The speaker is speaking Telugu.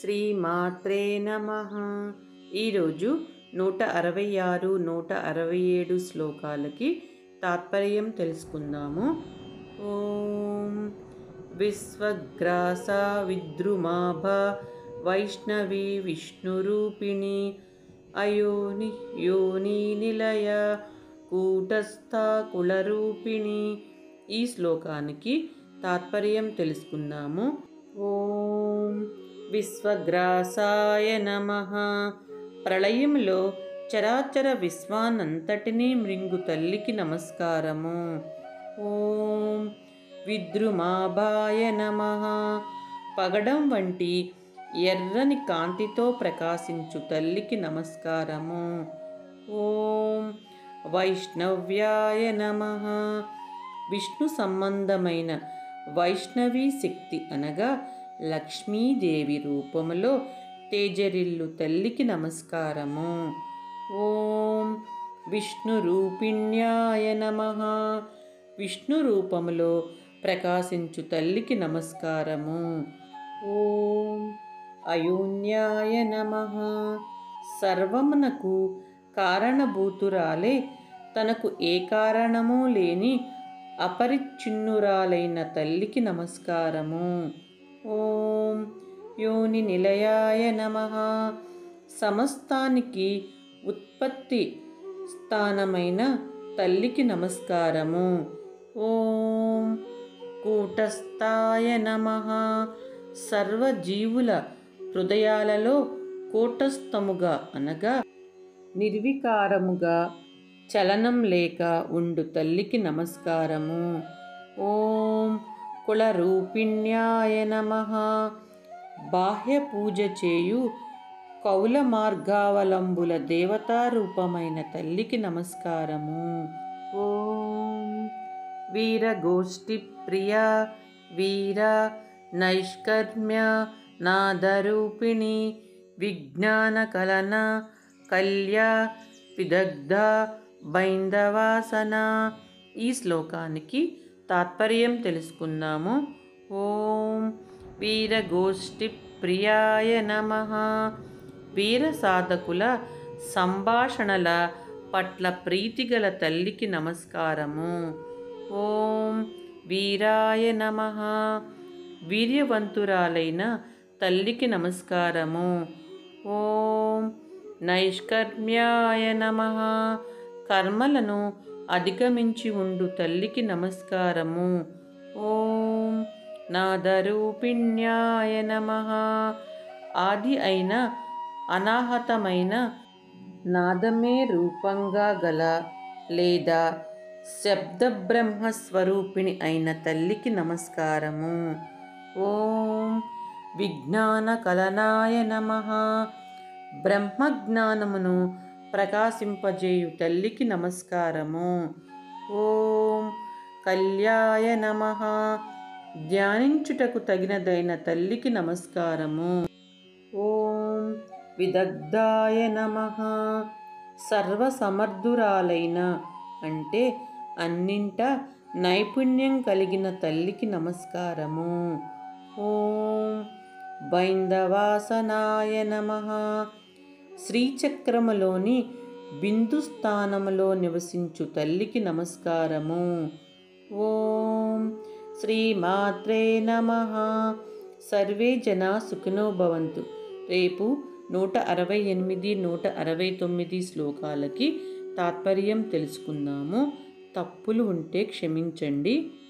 శ్రీమాత్రే నమ ఈరోజు నూట అరవై ఆరు నూట అరవై ఏడు శ్లోకాలకి తాత్పర్యం తెలుసుకుందాము ఓం విశ్వగ్రాస విద్రుమాభ వైష్ణవి విష్ణురూపిణి అయోని యోని నిలయ కూటస్థ కులరూపిణి ఈ శ్లోకానికి తాత్పర్యం తెలుసుకుందాము ఓం విశ్వగ్రాసాయ నమ ప్రళయంలో చరాచర విశ్వానంతటినీ మృంగు తల్లికి నమస్కారము ఓం విద్రుమాభాయ నమ పగడం వంటి ఎర్రని కాంతితో ప్రకాశించు తల్లికి నమస్కారము ఓం వైష్ణవ్యాయ నమ విష్ణు సంబంధమైన వైష్ణవీ శక్తి అనగా లక్ష్మీదేవి రూపములో తేజరిల్లు తల్లికి నమస్కారము ఓం విష్ణు రూపిణ్యాయ నమ విష్ణు రూపములో ప్రకాశించు తల్లికి నమస్కారము ఓం అయోన్యాయ నమ సర్వమునకు కారణభూతురాలే తనకు ఏ కారణము లేని అపరిచ్ఛిన్నురాలైన తల్లికి నమస్కారము ఓం యోని నిలయాయ నమ సమస్తానికి ఉత్పత్తి స్థానమైన తల్లికి నమస్కారము ఓం కూటస్థాయ నమ సర్వజీవుల హృదయాలలో కూటస్థముగా అనగా నిర్వికారముగా చలనం లేక ఉండు తల్లికి నమస్కారము ఓం కులరూపిణ్యాయ నమ బాహ్య పూజ చేయు కౌల మార్గావలంబుల దేవతారూపమైన తల్లికి నమస్కారము ఓం వీరగోష్ఠి ప్రియ వీర నైష్కర్మ్య నాదరూపిణి విజ్ఞాన కలన కల్య విదగ్ధ బైందవాసన ఈ శ్లోకానికి తాత్పర్యం తెలుసుకుందాము ఓం వీరగోష్ఠి ప్రియాయ నమ వీర సాధకుల సంభాషణల పట్ల ప్రీతిగల తల్లికి నమస్కారము ఓం వీరాయ నమ వీర్యవంతురాలైన తల్లికి నమస్కారము ఓం నైష్కర్మ్యాయ నమ కర్మలను అధిగమించి ఉండు తల్లికి నమస్కారము ఓం నాదరూపిణ్యాయ నమ ఆది అయిన అనాహతమైన నాదమే రూపంగా గల లేదా శబ్ద బ్రహ్మస్వరూపిణి అయిన తల్లికి నమస్కారము ఓం విజ్ఞాన కలనాయ నమ బ్రహ్మజ్ఞానమును ప్రకాశింపజేయు తల్లికి నమస్కారము ఓం కల్యాయ నమ ధ్యానించుటకు తగినదైన తల్లికి నమస్కారము ఓం విదగ్ధాయ నమ సర్వసమర్థురాలైన అంటే అన్నింట నైపుణ్యం కలిగిన తల్లికి నమస్కారము ఓం బైందవాసనాయ నమ శ్రీచక్రములోని బిందు స్థానములో నివసించు తల్లికి నమస్కారము ఓం శ్రీమాత్రే నమ సర్వే జనా సుఖినో భవంతు రేపు నూట అరవై ఎనిమిది నూట అరవై తొమ్మిది శ్లోకాలకి తాత్పర్యం తెలుసుకుందాము తప్పులు ఉంటే క్షమించండి